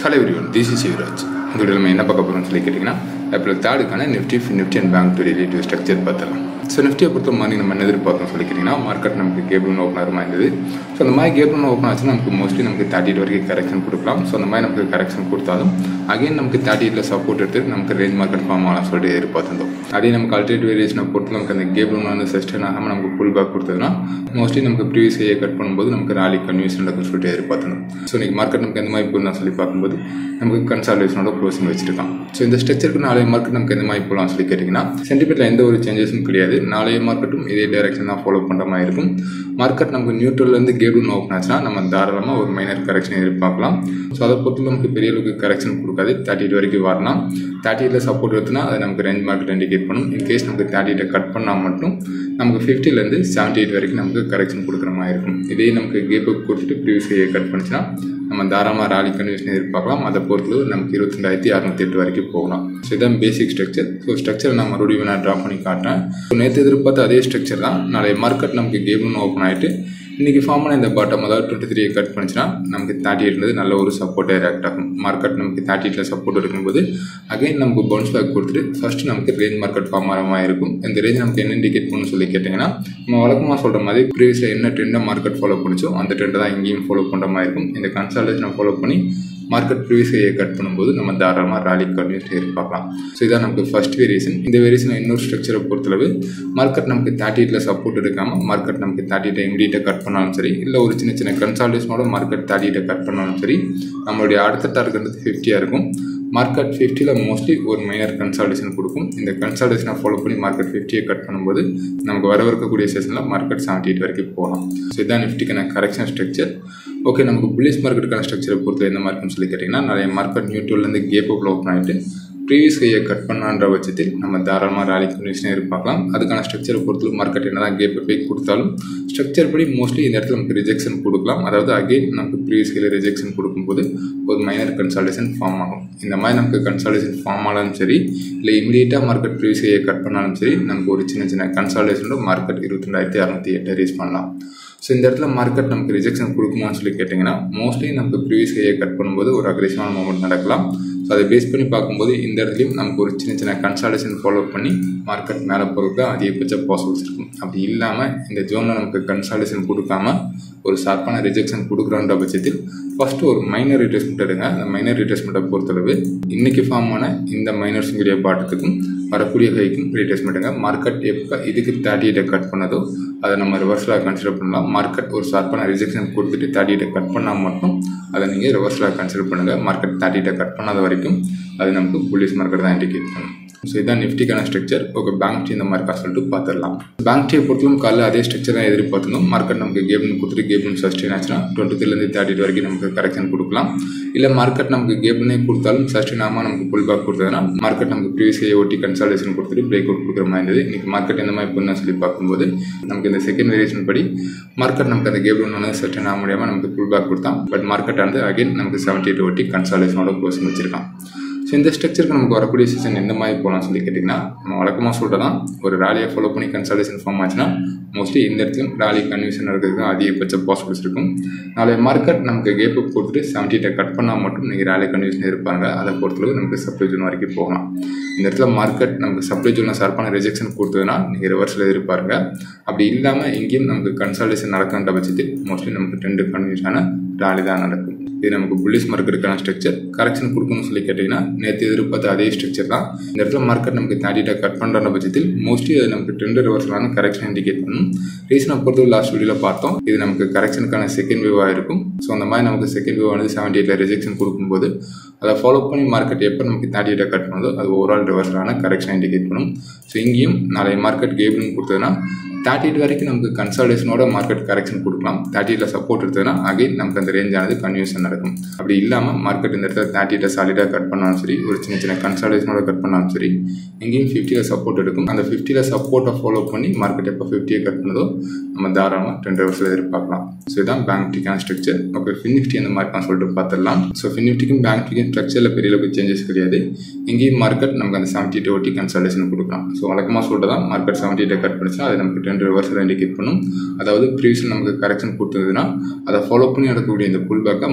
hello everyone this is Yuvraj இந்த video நம்ம என்ன பார்க்க போகிறோம்னு சொல்லி கேட்டிங்கன்னா ஏப்ரல் தேர்டுக்கான Nifty Nifty and bank to relative structure பார்த்துலாம் ஸோ நிஃப்டியை பொறுத்த மாதிரி நம்ம என்ன எதிர்பார்த்தோம் சொல்லி கேட்டிங்கன்னா மார்க்கெட் நமக்கு கேபிள் ஓப்பன் ஆகிற மாதிரி இருந்தது ஸோ அந்த மாதிரி கேபிள் ஓப்பன் ஆச்சுன்னா நமக்கு மோஸ்ட்லி நமக்கு தேர்ட்டி எயிட் வரைக்கும் கரெக்ஷன் கொடுக்கலாம் ஸோ அந்த மாதிரி நமக்கு கரெக்ஷன் கொடுத்தாலும் அகைன் நமக்கு தேர்ட்டி எயிட்டில் சப்போர்ட் எடுத்து நமக்கு ரேஞ்ச் மார்க்கெட் ஃபார்ம் ஆகலாம் சொல்லிட்டு எதிர்பார்த்திருந்தோம் அதே நமக்கு அல்டர்னேட் வேரியேஷனை பொறுத்து நமக்கு அந்த கேபிள் வந்து சஸ்டெயின் ஆகாமல் நமக்கு புல் பேக் கொடுத்ததுன்னா மோஸ்ட்லி நமக்கு ப்ரீவியஸ் ஏ கட் பண்ணும்போது நமக்கு ராலி கன்வியூஸ் நடக்கும் சொல்லிட்டு எதிர்பார்த்திருந்தோம் ஸோ இன்னைக்கு மார்க்கெட் நமக்கு எந்த மாதிரி போகலாம் சொல்லி பார்க்கும்போது நமக்கு கன்சால்டேஷனோட க்ளோசிங் வச்சிருக்கான் ஸோ இந்த ஸ்ட்ரக்சருக்கு நாளைய மார்க்கெட் நமக்கு எந்த மாதிரி போகலாம் சொல்லி கேட்டிங்கன்னா சென்டிமெண்ட்டில் எந்த ஒரு சேஞ்சஸும் கிடையாது நாளைய மார்க்கெட்டும் இதே டைரக்ஷன் தான் ஃபாலோ பண்ணுற மாதிரி இருக்கும் மார்க்கெட் நமக்கு நியூட்ரல்லேருந்து கேபிள் ஓப்பன் ஆச்சுன்னா நம்ம தாராளமாக ஒரு மைனர் கரெக்ஷன் எதிர்பார்க்கலாம் ஸோ அதை பொறுத்து நமக்கு பெரிய அளவுக்கு கரெக்ஷன் கொடுக்காது தேர்ட்டி எயிட் வரைக்கும் வரலாம் தேர்ட்டி எயிட்டில் சப்போர்ட் எடுத்துனா அது நமக்கு ரேஞ்ச் மார்க்கெட் இண்டிகேட் பண்ணும் இன்கேஸ் நமக்கு தேர்ட்டி எயிட்டை கட் பண்ணால் மட்டும் நமக்கு ஃபிஃப்டிலேருந்து செவன்ட்டி எயிட் வரைக்கும் நமக்கு கரெக்ஷன் கொடுக்குற மாதிரி இருக்கும் இதே நமக்கு கேப் கொடுத்துட்டு ப்ரீவியஸ் கட் பண்ணிச்சுன்னா நம்ம தாராளமாக ராலி கன்வியூஷன் எதிர்பார்க்கலாம் அதை பொறுத்து நமக்கு இருபத்தி ரெண்டாயிரத்தி அறுநூத்தி எட்டு வரைக்கும் போகலாம் ஸோ இதான் பேசிக் ஸ்ட்ரக்சர் ஸோ ஸ்ட்ரக்சர் நான் மறுபடியும் நான் ட்ரா பண்ணி காட்டுறேன் ஸோ நேற்று எதிர்பார்த்த அதே ஸ்ட்ரக்சர் தான் நாளைய மார்க்கெட் நமக்கு கேப்னு ஓப்பன் ஆகிட்டு இன்றைக்கி ஃபார்ம் பண்ண இந்த பாட்டம் அதாவது டுவெண்ட்டி த்ரீ கட் பண்ணிச்சுன்னா நமக்கு தேர்ட்டி எயிட்லேருந்து நல்ல ஒரு சப்போர்ட்டாக ரியாக்ட் ஆகும் மார்க்கெட் நமக்கு தேர்ட்டி எயிட்டில் சப்போர்ட் இருக்கும்போது அகைன் நமக்கு பவுன்ஸ் பேக் கொடுத்துட்டு ஃபஸ்ட்டு நமக்கு ரேஞ்ச் மார்க்கெட் ஃபார்ம் ஆகிற மாதிரி இருக்கும் இந்த ரேஞ்ச் நமக்கு என்ன இண்டிகேட் பண்ணணும்னு சொல்லி கேட்டிங்கன்னா நம்ம வழக்கமாக சொல்கிற மாதிரி ப்ரீவியஸில் என்ன ட்ரெண்டை மார்க்கெட் ஃபாலோ பண்ணிச்சோ அந்த ட்ரெண்டை தான் இங்கேயும் ஃபாலோ பண்ணுற மாதிரி இருக்கும் இந்த கன்சல்டேஷனை ஃபாலோ பண்ணி மார்க்கெட் ப்ரீவியஸ் ஏ கட் பண்ணும்போது நம்ம தாராளமாக ராலி கன்வியூஸ் எதிர்பார்க்கலாம் ஸோ இதான் நமக்கு ஃபர்ஸ்ட் வேரியேஷன் இந்த வேரியேஷன் இன்னொரு ஸ்ட்ரக்சரை பொறுத்தளவு மார்க்கெட் நமக்கு தேர்ட்டி எயிட்டில் சப்போர்ட் எடுக்காமல் மார்க்கெட் நமக்கு தேர்ட்டி எயிட்டை இமீடியட்டாக கட் பண்ணாலும் சரி இல்லை ஒரு சின்ன சின்ன கன்சால்டேஷனோட மார்க்கெட் தேர்ட்டி எயிட்டை கட் பண்ணாலும் சரி நம்மளுடைய அடுத்த டார்கெட் ஃபிஃப்டியாக இருக்கும் மார்க்கெட் ஃபிஃப்டியில் மோஸ்ட்லி ஒரு மைனர் கன்சால்டேஷன் கொடுக்கும் இந்த கன்சால்டேஷனை ஃபாலோ பண்ணி மார்க்கெட் ஃபிஃப்டியை கட் பண்ணும்போது நமக்கு வரவிருக்கக்கூடிய செஷனில் மார்க்கெட் செவன்ட்டி எயிட் வரைக்கும் போகலாம் ஸோ இதான் நிஃப்டிக்கான கரெக்ஷன் ஸ்ட்ரக்சர் ஓகே நமக்கு புல்லிஷ் மார்க்கெட்டுக்கான ஸ்ட்ரக்சரை பொறுத்து எந்த மார்க்கெட்னு சொல்லி கேட்டிங்கன்னா நிறைய மார்க்கெட் நியூட்ரல்லேருந்து கேப் அப்பில் ஓப்பன் ஆகிட்டு ப்ரீவியஸ் கையை கட் பண்ணான்ற பட்சத்தில் நம்ம தாராளமாக ராலி கண்டிஷனை எதிர்பார்க்கலாம் அதுக்கான ஸ்ட்ரக்சரை பொறுத்து மார்க்கெட் என்ன தான் கேப் போய் கொடுத்தாலும் ஸ்ட்ரக்சர் படி மோஸ்ட்லி இந்த இடத்துல நமக்கு ரிஜெக்ஷன் கொடுக்கலாம் அதாவது அகெயின் நமக்கு ப்ரீவியஸ் கையில் ரிஜெக்ஷன் கொடுக்கும்போது ஒரு மைனர் கன்சல்டேஷன் ஃபார்ம் ஆகும் இந்த மாதிரி நமக்கு கன்சல்டேஷன் ஃபார்ம் ஆனாலும் சரி இல்லை இமீடியட்டாக மார்க்கெட் ப்ரீவியஸ் கையை கட் பண்ணாலும் சரி நமக்கு ஒரு சின்ன சின்ன கன்சல்டேஷனோட மார்க்கெட் இருபத்தி ரெண்டாயிரத்தி அறநூற்றி எட்டை ரீச் பண்ணலாம் ஸோ இந்த இடத்துல மார்க்கெட் நமக்கு ரிஜெக்ஷன் கொடுக்குமான்னு சொல்லி கேட்டிங்கன்னா மோஸ்ட்லி நமக்கு ப்ரீவியஸ் கையை கட் பண்ணும்போது ஒரு அக்ரெசிவான மூமெண்ட் நடக்கலாம் ஸோ அதை பேஸ் பண்ணி பார்க்கும்போது இந்த இடத்துலையும் நமக்கு ஒரு சின்ன சின்ன கன்சல்டேஷன் ஃபாலோ பண்ணி மார்க்கெட் மேலே போகிறதுக்கு அதிகபட்ச பாசிபிள்ஸ் இருக்கும் அப்படி இல்லாமல் இந்த ஜோனில் நமக்கு கன்சல்டேஷன் கொடுக்காம ஒரு ஷார்ப்பான ரிஜெக்ஷன் கொடுக்குறோன்ற பட்சத்தில் ஃபஸ்ட்டு ஒரு மைனர் ரிட்ரேஸ்மெண்ட் எடுங்க அந்த மைனர் ரிட்ரேஸ்மெண்ட்டை பொறுத்தளவு இன்றைக்கி ஃபார்ம் ஆன இந்த மைனர் சிங்கிலிய பாட்டத்துக்கும் வரக்கூடிய ஹைக்கும் ரீட்ரேஸ்மெண்ட்டுங்க மார்க்கெட் எப்போ இதுக்கு தேர்ட்டி எயிட்டை கட் பண்ணதோ அதை நம்ம ரிவர்ஸில் கன்சிடர் பண்ணலாம் மார்க்கெட் ஒரு ஷார்ப்பான ரிஜெக்ஷன் கொடுத்துட்டு தேர்ட்டி எயிட்டை கட் பண்ணால் மட்டும் அதை நீங்கள் ரிவர்ஸில் கன்சிடர் பண்ணுங்கள் மார்க்கெட் தேர்ட்டி எயிட்டை கட் பண்ணாத வரைக்கும் அது நமக்கு புல்லிஸ் மார்க்கெட் தான் இண்டிகேட் பண்ணும் ஸோ இதான் நிஃப்டிக்கான ஸ்ட்ரக்சர் ஓகே பேங்க் டீ இந்த மாதிரி இருக்கா சொல்லிட்டு பார்த்துடலாம் பேங்க் டீயை பொறுத்தவரை காலைல அதே ஸ்ட்ரக்சர் தான் எதிர்பார்த்தணும் மார்க்கெட் நமக்கு கேப்னு கொடுத்துட்டு கேப்னு சஸ்டெயின் ஆச்சுன்னா டுவெண்ட்டி த்ரீலேருந்து தேர்ட்டி வரைக்கும் நமக்கு கரெக்ஷன் கொடுக்கலாம் இல்லை மார்க்கெட் நமக்கு கேப்னே கொடுத்தாலும் சஸ்டெயின் ஆகாமல் நமக்கு புல் பேக் கொடுத்ததுன்னா மார்க்கெட் நமக்கு ப்ரீவியஸ் ஓட்டி கன்சல்டேஷன் கொடுத்துட்டு பிரேக் அவுட் கொடுக்குற மாதிரி இருந்தது இன்றைக்கி மார்க்கெட் இந்த மாதிரி பொண்ணு சொல்லி பார்க்கும்போது நமக்கு இந்த செகண்ட் வேரியேஷன் படி மார்க்கெட் நமக்கு அந்த கேப் ஒன்று சஸ்டெயின் ஆக முடியாமல் நமக்கு புல் பேக் கொடுத்தான் பட் மார்க்கெட் வந்து அகைன் நமக்கு செவன்ட்டி எயிட் ஓட்டி கன்சல்டேஷனோட க்ளோசிங் வச்சிருக்கான் ஸோ இந்த ஸ்ட்ரக்சருக்கு நமக்கு வரக்கூடிய சீசன் எந்த மாதிரி போகலாம் சொல்லி கேட்டிங்கன்னா நம்ம வழக்கமாக சொல்கிறதான் ஒரு ராலியை ஃபாலோ பண்ணி கன்சல்டேஷன் ஃபார்ம் ஆச்சுன்னா மோஸ்ட்லி இந்த இடத்துலையும் ராலி கன்வியூஷன் இருக்கிறதுக்கு அதிகபட்ச பாசிபிள்ஸ் இருக்கும் நாளைய மார்க்கெட் நமக்கு கேப் கொடுத்துட்டு செவன்ட்டி எயிட்டை கட் பண்ணால் மட்டும் நீங்கள் ராலி கன்வியூஷன் இருப்பாங்க அதை பொறுத்தளவு நமக்கு சப்ளை ஜோன் வரைக்கும் போகலாம் இந்த இடத்துல மார்க்கெட் நமக்கு சப்ளை ஜோனில் ஷார்ப்பான ரிஜெக்ஷன் கொடுத்ததுன்னா நீங்கள் ரிவர்ஸில் எதிர்பாருங்க அப்படி இல்லாமல் எங்கேயும் நமக்கு கன்சல்டேஷன் நடக்கின்ற பட்சத்தில் மோஸ்ட்லி நமக்கு ரெண்டு கன்வியூஷனான ராலி தான் நடக்கும் இது நமக்கு புல்லிஸ் மார்க்கெட்டுக்கான ஸ்ட்ரக்சர் கரெக்ஷன் கொடுக்கணும்னு சொல்லி கேட்டிங்கன்னா நேற்று எதிர்பார்த்த அதே ஸ்ட்ரக்சர் தான் இந்த இடத்துல மார்க்கெட் நமக்கு தேர்ட்டிட்ட கட் பண்ணுற பட்சத்தில் மோஸ்ட்லி அது நமக்கு ட்ரெண்ட் ரிவர்ஸ்லான கரெக்ஷன் இண்டிகேட் பண்ணும் ரீசனை பொறுத்து லாஸ்ட் வீடியோவில் பார்த்தோம் இது நமக்கு கரெக்ஷனுக்கான செகண்ட் வேவாக இருக்கும் ஸோ அந்த மாதிரி நமக்கு செகண்ட் வேவ் வந்து செவன்டி எயிட்டில் ரிஜெக்ஷன் கொடுக்கும்போது அதை ஃபாலோ பண்ணி மார்க்கெட் எப்போ நமக்கு தேர்ட்டி எயிட்டை கட் பண்ணுதோ அது ஓவரால் ரிவர்ஸ்லான கரெக்ஷன் இண்டிகேட் பண்ணும் ஸோ இங்கேயும் நாளைய மார்க்கெட் கேப்னு கொடுத்ததுன்னா தேர்ட்டி எயிட் வரைக்கும் நமக்கு கன்சல்டேஷனோட மார்க்கெட் கரெக்ஷன் கொடுக்கலாம் தேர்ட்டி எயிட்டில் சப்போர்ட் எடுத்ததுன்னா அகைன் நமக்கு அந்த ரேஞ்ச் ஆனது கன்வியூஷன் நடக்கும் அப்படி இல்லாமல் மார்க்கெட் இந்த இடத்துல தேர்ட்டி எயிட்டை சாலிடாக கட் பண்ணாலும் சரி ஒரு சின்ன சின்ன கன்சல்டேஷனோட கட் பண்ணாலும் சரி எங்கேயும் ஃபிஃப்டியில் சப்போர்ட் எடுக்கும் அந்த ஃபிஃப்டியில் சப்போர்ட்டை ஃபாலோ பண்ணி மார்க்கெட் எப்போ ஃபிஃப்டியை கட் பண்ணதோ நம்ம தாராளமாக டென் ஹவர்ஸில் எதிர்பார்க்கலாம் ஸோ இதான் பேங்க் நிஃப்டிக்கான ஸ்ட்ரக்சர் ஓகே ஃபின்னிஃப்டி அந்த மாதிரி தான் சொல்லிட்டு பார்த்துடலாம் ஸோ ஃபின்னிஃப்டிக்கும் பேங்க் நிஃப்டிக்கும் ஸ்ட்ரக்சரில் பெரிய அளவுக்கு சேஞ்சஸ் கிடையாது எங்கேயும் மார்க்கெட் நமக்கு அந்த செவன்ட்டி எயிட் ஓட்டி கன்சல்டேஷன் கொடுக்கலாம் ஸோ வழக்கமாக சொல்கிறதான் மார்க்கெட் செவன்ட்டி எயிட்டை கட் பண்ணிச்சா அது நமக்கு டென் ரிவர்ஸில் இண்டிகேட் பண்ணும் அதாவது ப்ரீவியஸில் நமக்கு கரெக்ஷன் கொடுத்ததுன்னா அதை ஃபாலோ பண்ணி நடக்கக்கூடிய இந்த புல் பேக்கை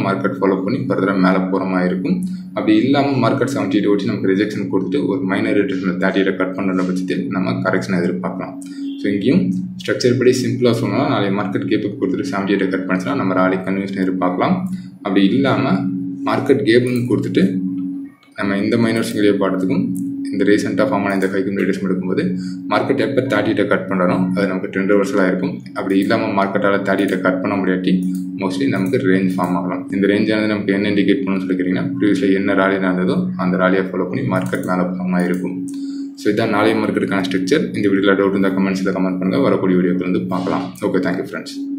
மார்க்கெட் ஃபாலோ பண்ணி ஃபர்தராக மேலே போகிற மாதிரி இருக்கும் அப்படி இல்லாமல் மார்க்கெட் செவன்ட்டி எயிட் வச்சு நமக்கு ரிஜெக்ஷன் கொடுத்துட்டு ஒரு minor return thirty eight cut பண்ணுற பட்சத்தில் நம்ம கரெக்ஷன் எதிர்பார்க்கலாம் ஸோ இங்கேயும் ஸ்ட்ரக்சர் படி சிம்பிளாக சொன்னால் நாளைக்கு மார்க்கெட் கேப்புக்கு கொடுத்துட்டு செவன்ட்டி எயிட் கட் பண்ணிச்சுன்னா நம்ம ராலி கன்வியூஷன் எதிர்பார்க்கலாம் அப்படி இல்லாமல் மார்க்கெட் கேப்னு கொடுத்துட்டு நம்ம இந்த மைனர் சிங்கிளியை பாடுறதுக்கும் இந்த ரீசெண்டாக ஃபார்ம் ஆன இந்த கைக்கும் ரேடியேஷன் எடுக்கும்போது மார்க்கெட் எப்போ தேர்ட்டிட்ட கட் பண்ணுறோம் அது நமக்கு ட்ரெண்ட் ரிவர்சலாக இருக்கும் அப்படி இல்லாமல் மார்க்கெட்டால் தேர்ட்டிட்ட கட் பண்ண முடியாட்டி மோஸ்ட்லி நமக்கு ரேஞ்ச் ஃபார்ம் ஆகலாம் இந்த ரேஞ்சானது நமக்கு என்ன இண்டிகேட் பண்ணணும்னு சொல்லி கேட்டிங்கன்னா ப்ரீவியஸில் என்ன ராலி நடந்ததோ அந்த ராலியை ஃபாலோ பண்ணி மார்க்கெட் மேலே போகாமல் இருக்கும் ஸோ இதான் நாளைய மார்க்கெட்டுக்கான ஸ்ட்ரக்சர் இந்த வீடியோவில் டவுட் இருந்தால் கமெண்ட்ஸில் கமெண்ட் பண்ணுங்கள் வரக்கூடிய வீடியோக்கள் வந்து பார்க்கலாம் ஓகே தேங்க்யூ ஃப்ரெண்ட்ஸ்